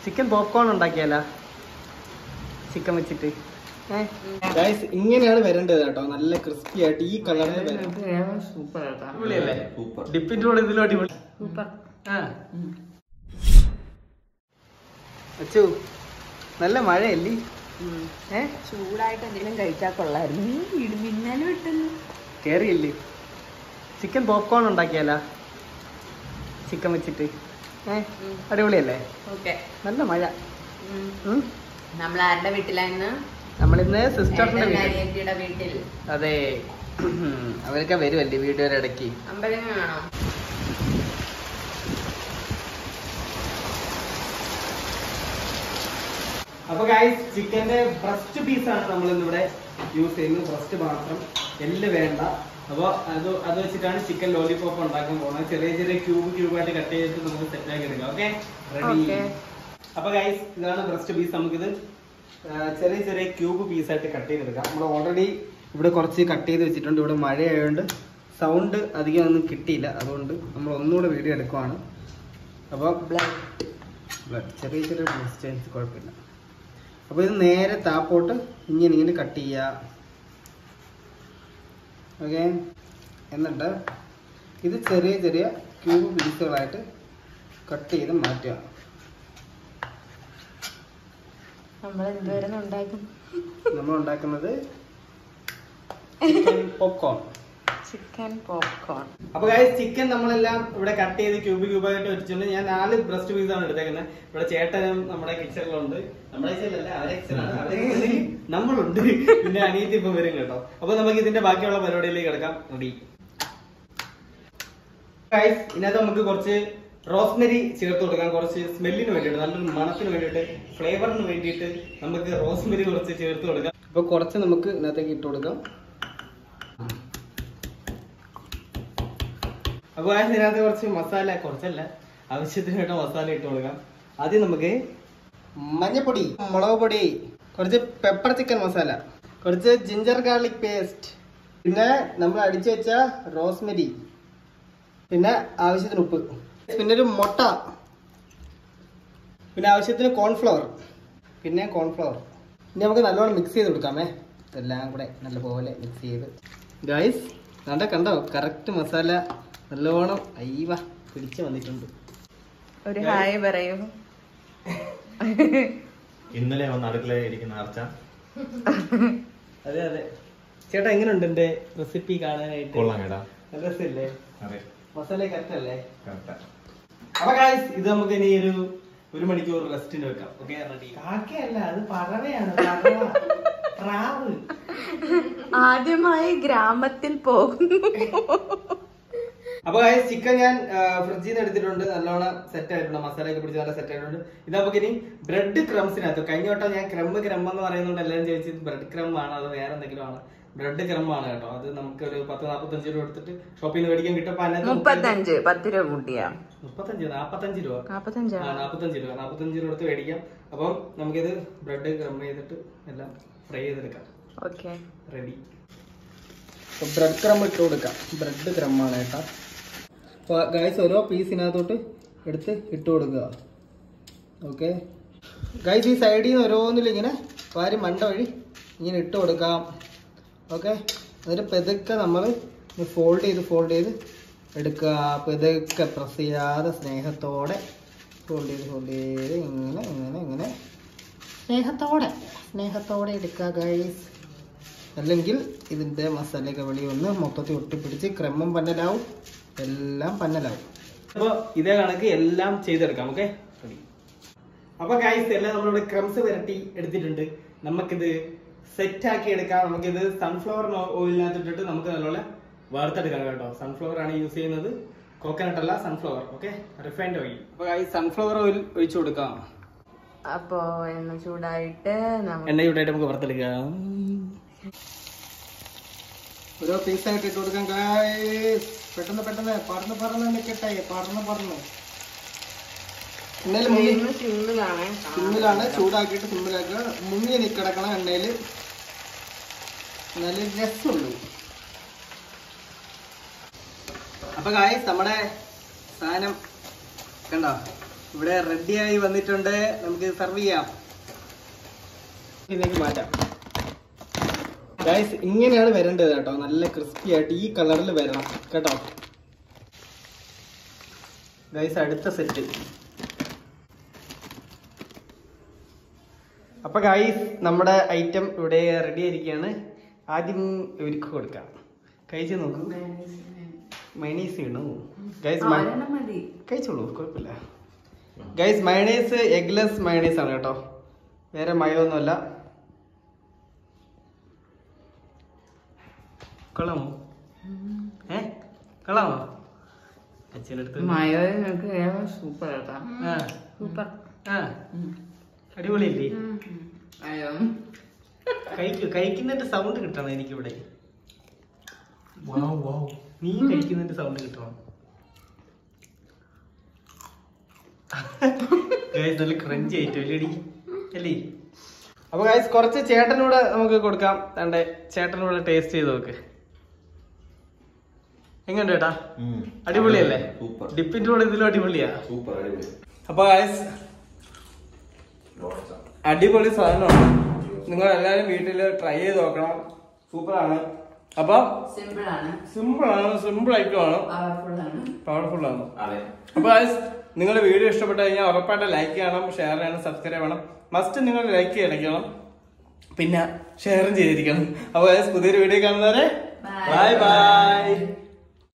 Chicken popcorn ഉണ്ടാക്കിയാലോ chicken വെച്ചിട്ട് guys ഇങ്ങനെയാണ് വരേണ്ടത് കേട്ടോ നല്ല ക്രിസ്പി ആയിട്ട് ഈ കളറിൽ വരണം സൂപ്പർ കേട്ടോ അടിപൊളിയല്ലേ സൂപ്പർ ഡിപ്പിന്റെ കൂടെ ഇതിലും അടിപൊളി സൂപ്പർ ആ അച്ചു നല്ല മഴയല്ലേ ഏ ചൂടായിട്ട് എന്തെങ്കിലും കഴിച്ചാൽ കൊള്ളായിരുന്നു നീ ഇടിമിന്നലും ഇട്ടുന്നു കേറിയില്ലേ ചിക്കൻ പോപ്കോൺ ഉണ്ടാക്കിയാലോ ചിക്കൻ വെച്ചിട്ട് ഏ അടിപൊളിയല്ലേ ഓക്കെ നല്ല മഴ ഉം. നമ്മൾ ആരുടെ വീട്ടിലായിരുന്നു നമ്മളിന്ന് സിസ്റ്ററിന്റെ ഏട്ടൻ്റെ വീട്ടിൽ അനിയത്തിയുടെ വീട്ടിൽ അതെ അവരൊക്കെ വരുമല്ലേ വീഡിയോയുടെ ഇടയ്ക്ക് അമ്പലം കാണോ അപ്പൊ ഗൈസ് ചിക്കന്റെ ബ്രസ്റ്റ് പീസാണ് നമ്മൾ ഇന്നിവിടെ യൂസ് ചെയ്യുന്നത് ബ്രസ്റ്റ് മാത്രം എല്ല് വേണ്ട അപ്പൊ അത് അത് വെച്ചിട്ടാണ് ചിക്കൻ ലോലിപോപ്പ് ഉണ്ടാക്കാൻ പോകുന്നത് ചെറിയ ചെറിയ ക്യൂബ് ക്യൂബ് ആയിട്ട് കട്ട് ചെയ്തിട്ട് നമുക്ക് സെറ്റ് ആക്കി എടുക്കാം ഓക്കെ റെഡി Okay. അപ്പൊ ഗൈസ് ഇതാണ് ബ്രസ്റ്റ് പീസ് നമുക്കിത് ആ, ചെറിയ ചെറിയ ക്യൂബ് പീസായിട്ട് കട്ട് ചെയ്തെടുക്കാം നമ്മൾ ഓൾറെഡി ഇവിടെ കുറച്ച് കട്ട് ചെയ്ത് വെച്ചിട്ടുണ്ട് ഇവിടെ മഴ ആയതുകൊണ്ട് സൗണ്ട് അധികം ഒന്നും കിട്ടിയില്ല അതുകൊണ്ട് നമ്മൾ ഒന്നുകൂടെ വീഡിയോ എടുക്കുവാണ് അപ്പോൾ ബ്ലഡ് ചെറിയ ചെറിയ ഡിസ്റ്റൻസ് കുഴപ്പമില്ല അപ്പോൾ ഇത് നേരെ താപ്പോട്ട് ഇങ്ങനെ ഇങ്ങനെ കട്ട് ചെയ്യുക ഓക്കെ എന്നിട്ട് ഇത് ചെറിയ ചെറിയ ക്യൂബ് പീസുകളായിട്ട് കട്ട് ചെയ്ത് മാറ്റുക നമ്മൾ എന്തുവരെ ഉണ്ടാക്കും നമ്മൾ ഉണ്ടാക്കുന്നത് ചിക്കൻ പോപ്കോൺ ചിക്കൻ പോപ്കോൺ അപ്പൊ ഗൈസ് ചിക്കൻ നമ്മളെല്ലാം ഇവിടെ കട്ട് ചെയ്ത് ക്യൂബ് ക്യൂബായിട്ട് വെച്ചിട്ടുണ്ട് ഞാൻ നാല് ബ്രസ്റ്റ് പീസ് ആണ് എടുത്തേക്കുന്നത് ഇവിടെ ചേട്ടനും നമ്മുടെ കിച്ചണിലുണ്ട് നമ്മുടെ കിച്ചണിലല്ല അവരെ കിച്ചണാണ് അവരെ കിച്ചണിൽ നമ്മളുണ്ട് പിന്നെ അനിയത്തി ഇപ്പൊ വരും കേട്ടോ അപ്പൊ നമുക്ക് ഇതിന്റെ ബാക്കിയുള്ള പരിപാടിയിലേക്ക് കിടക്കാം റെഡി ഗൈസ് ഇതിനകത്ത് നമുക്ക് കുറച്ച് റോസ്മെരി ചേർത്ത് കൊടുക്കാം കുറച്ച് സ്മെല്ലിന് വേണ്ടിയിട്ട് നല്ലൊരു മണത്തിന് വേണ്ടിയിട്ട് ഫ്ലേവറിന് വേണ്ടിയിട്ട് നമുക്ക് റോസ്മെരി കുറച്ച് ചേർത്ത് കൊടുക്കാം അപ്പൊ കുറച്ച് നമുക്ക് ഇതിനകത്തേക്ക് ഇട്ട് കൊടുക്കാം അപ്പൊ ആ ഇതിനകത്ത് കുറച്ച് മസാല കുറച്ചല്ല ആവശ്യത്തിന് വേണ്ട മസാല ഇട്ട് കൊടുക്കാം ആദ്യം നമുക്ക് മഞ്ഞപ്പൊടി മുളക് പൊടി കുറച്ച് പെപ്പർ ചിക്കൻ മസാല കുറച്ച് ജിഞ്ചർ ഗാർലിക് പേസ്റ്റ് പിന്നെ നമ്മൾ അടിച്ചു വെച്ച റോസ്മെരി പിന്നെ ആവശ്യത്തിന് ഉപ്പ് പിന്നെ ഒരു മുട്ട പിന്നെ ആവശ്യത്തിന് കോൺഫ്ലവർ പിന്നെ കോൺഫ്ലവർ ഇനി നമുക്ക് നല്ലോണം മിക്സ് ചെയ്ത് കൊടുക്കാമേ ഇതെല്ലാം കൂടെ നല്ലപോലെ മിക്സ് ചെയ്ത് ഗൈസ് കണ്ട കണ്ടോ കറക്റ്റ് മസാല നല്ലോണം അയ്യവ പിടിച്ച് വന്നിട്ടുണ്ട് ഒരു ഹായ് പറയൂ ഇന്നലെ വന്ന് അടുക്കളയിൽ ഇരിക്കുന്ന ആർച്ച അതെ അതെ ചേട്ടാ എങ്ങനെയുണ്ട് എന്റെ റെസിപ്പി കാണാനായിട്ട് കൊള്ളാം കേട്ടാ നല്ല രസമില്ലേ അതെ മസാല കറക്റ്റ് അല്ലേ കറക്റ്റാ അപ്പൊ ഗായ്സ് ഇത് നമുക്ക് ഇനി ഒരു ഒരു മണിക്കൂർ റെസ്റ്റിന് വെക്കാം ഓക്കെ റെഡി കാക്കയല്ല അത് പറവയാണ് പറവ. പ്രാവ് ആദ്യമായി ഗ്രാമത്തിൽ പോകുന്നു അപ്പൊ ഗായ്സ് ചിക്കൻ ഞാൻ ഫ്രിഡ്ജിൽ നിന്ന് എടുത്തിട്ടുണ്ട് നല്ലോണം സെറ്റ് ആയിട്ടുണ്ട് മസാല ഒക്കെ പിടിച്ച് നല്ല സെറ്റ് ആയിട്ടുണ്ട് ഇത് നമുക്ക് ഇനി ബ്രെഡ് ക്രംസിനകത്ത് കഴിഞ്ഞ വട്ടം ഞാൻ ക്രംബ് ക്രംബ് എന്ന് പറയുന്നുണ്ട് എല്ലാവരും ചോദിച്ചത് ബ്രെഡ് ക്രം ആണ് അത് വേറെ എന്തെങ്കിലും ആണ് ബ്രെഡ് ക്രം ആണ് കേട്ടോ അത് നമുക്ക് ഒരു പത്ത് നാപ്പത്തഞ്ച് രൂപ എടുത്തിട്ട് ഷോപ്പിൽ നിന്ന് മേടിക്കാൻ കിട്ടും അപ്പൊ അതിനകത്ത് മുപ്പത്തഞ്ച് പത്ത് രൂപ കൂട്ടിയാ മുപ്പത്തഞ്ച് നാപ്പത്തഞ്ച് രൂപ നാപ്പത്തഞ്ചാ ആ, നാപ്പത്തഞ്ച് രൂപ നാപ്പത്തഞ്ച് രൂപ എടുത്ത് മേടിക്കാം അപ്പം നമുക്കിത് ബ്രെഡ് ക്രം ചെയ്തിട്ട് എല്ലാം ഫ്രൈ ചെയ്തെടുക്കാം ഓക്കെ റെഡി ബ്രെഡ് ക്രം ഇട്ട് കൊടുക്കാം ബ്രെഡ് ക്രമാണ് കേട്ടാ അപ്പോൾ ഗൈസ് ഓരോ പീസിനകത്തോട്ട് എടുത്ത് ഇട്ട് കൊടുക്കുക ഓക്കെ ഗൈസ് ഈ സൈഡിൽ നിന്ന് ഓരോന്നിലും ഇങ്ങനെ വാരി മണ്ട വഴി ഇങ്ങനെ ഇട്ട് കൊടുക്കാം ഓക്കെ എന്നിട്ട് പെതുക്കെ നമ്മൾ ഫോൾഡ് ചെയ്ത് ഫോൾഡ് ചെയ്ത് എടുക്കുക പെതുക്കെ പ്രസ് ചെയ്യാതെ സ്നേഹത്തോടെ ഫോൾഡ് ചെയ്ത് ഫോൾഡ് ചെയ്ത് ഇങ്ങനെ ഇങ്ങനെ ഇങ്ങനെ സ്നേഹത്തോടെ സ്നേഹത്തോടെ എടുക്കുക ഗൈസ് അല്ലെങ്കിൽ ഇതിൻ്റെ മസാലയൊക്കെ വെളി വന്ന് മൊത്തത്തിൽ ഒട്ടിപ്പിടിച്ച് ക്രമം പന്നലാവും എല്ലാം പന്നലാവും അപ്പോൾ ഇതേ കണക്ക് എല്ലാം ചെയ്തെടുക്കാം ഓക്കെ അപ്പൊ ഗൈസ് എല്ലാം നമ്മളിവിടെ ക്രംസ് വരട്ടി എടുത്തിട്ടുണ്ട് നമുക്കിത് സെറ്റ് ആക്കി എടുക്കാം നമുക്കിത് സൺഫ്ലവർ ഓയിലിനകത്ത് ഇട്ടിട്ട് നമുക്ക് നല്ലോണം വറുത്തെടുക്കാം കേട്ടോ സൺഫ്ലവർ ആണ് യൂസ് ചെയ്യുന്നത് കോക്കനട്ട് അല്ല സൺഫ്ലവർ ഓക്കെ റിഫൈൻഡ് ഓയിൽ അപ്പൊ ഗൈസ് സൺഫ്ലവർ ഓയിൽ ഒഴിച്ചു കൊടുക്കാം അപ്പോ എണ്ണ ചൂടായിട്ട് നമുക്ക് എണ്ണ ചൂടായിട്ട് നമുക്ക് വറുത്തെടുക്കാം ഓരോ പീസ് ആയിട്ട് ഇട്ട് കൊടുക്കാം ഗായ്സ് പെട്ടെന്ന് പെട്ടെന്ന് പറന്ന് പറന്ന് നിൽക്കട്ടെ പറന്ന് പറന്ന് എണ്ണയിൽ മുങ്ങി ഫ്ലെയിം സിമ്മിലാണ് സിമ്മിലാണ് ചൂടാക്കിയിട്ട് സിമ്മിലാക്കുക മുങ്ങി നിൽക്കിടക്കണം എണ്ണയിൽ നല്ല രസമുള്ളൂ അപ്പൊ ഗായ്സ് നമ്മുടെ സാധനം കണ്ടോ ഇവിടെ റെഡിയായി വന്നിട്ടുണ്ട് നമുക്ക് സെർവ് ചെയ്യാം ഇതിലേക്ക് മാറ്റാം ഗൈസ് ഇങ്ങനെയാണ് വരേണ്ടത് കേട്ടോ നല്ല ക്രിസ്പി ആയിട്ട് ഈ കളറിൽ വരണം കേട്ടോ ഗൈസ് അടുത്ത സെറ്റ് അപ്പൊ ഗൈസ് നമ്മുടെ ഐറ്റം ഇവിടെ റെഡി ആയിരിക്കുകയാണ് ആദ്യം ഇവർക്ക് കൊടുക്കാം കഴിച്ച് നോക്കൂ മൈനീസ് ഇടണോ ഗൈസ് ഒരെണ്ണം മതി കഴിച്ചോളൂ കുഴപ്പമില്ല ഗൈസ് മയണൈസ് എഗ്ലെസ് മയണൈസ് ആണ് കേട്ടോ വേറെ മയൊന്നുമല്ല കൊള്ളാമോ ഏ കൊള്ളാമോ അച്ഛനടുത്ത് മയോനൊക്കെ സൂപ്പർ കേട്ടാ ആ സൂപ്പർ ആ അടിപൊളിയല്ലേ അയ്യോ കഴിക്കൂ കഴിക്കുന്നതിന്റെ സൗണ്ട് കിട്ടണം എനിക്കിവിടെ നീ കഴിക്കുന്നതിന്റെ സൗണ്ട് കിട്ടണം ഗൈസ് നല്ല ക്രഞ്ചി ആയിട്ട് അല്ലേടി അല്ലേ അപ്പൊ ഗൈസ് കുറച്ച് ചേട്ടനൂടെ നമുക്ക് കൊടുക്കാം തന്റെ ചേട്ടനൂടെ ടേസ്റ്റ് ചെയ്ത് നോക്ക് എങ്ങനെയുണ്ട് ചേട്ടാ അടിപൊളിയല്ലേ സൂപ്പർ ഡിപ്പിന്റെ കൂടെ ഇതിലും അടിപൊളിയാ സൂപ്പർ അടിപൊളി അപ്പൊ ഗൈസ് അടിപൊളി സാധനമാണ് നിങ്ങൾ എല്ലാവരും വീട്ടിൽ ട്രൈ ചെയ്ത് നോക്കണം സൂപ്പറാണ് അപ്പൊ സിമ്പിൾ ആണ് സിമ്പിൾ ആണ് സിമ്പിൾ ഐറ്റമാണ് പവർഫുൾ ആണ് പവർഫുൾ ആണ് അതെ അപ്പൊ ഗൈസ് നിങ്ങളുടെ വീഡിയോ ഇഷ്ടപ്പെട്ട് കഴിഞ്ഞാൽ ഉറപ്പായിട്ട് ലൈക്ക് ചെയ്യണം ഷെയർ ചെയ്യണം സബ്സ്ക്രൈബ് ചെയ്യണം മസ്റ്റ് നിങ്ങൾ ലൈക്ക് ചെയ്യണം പിന്നെ ഷെയറും ചെയ്തിരിക്കണം അപ്പൊ ഗൈസ് പുതിയൊരു വീഡിയോ കാണുന്നവരെ Bye. Bye bye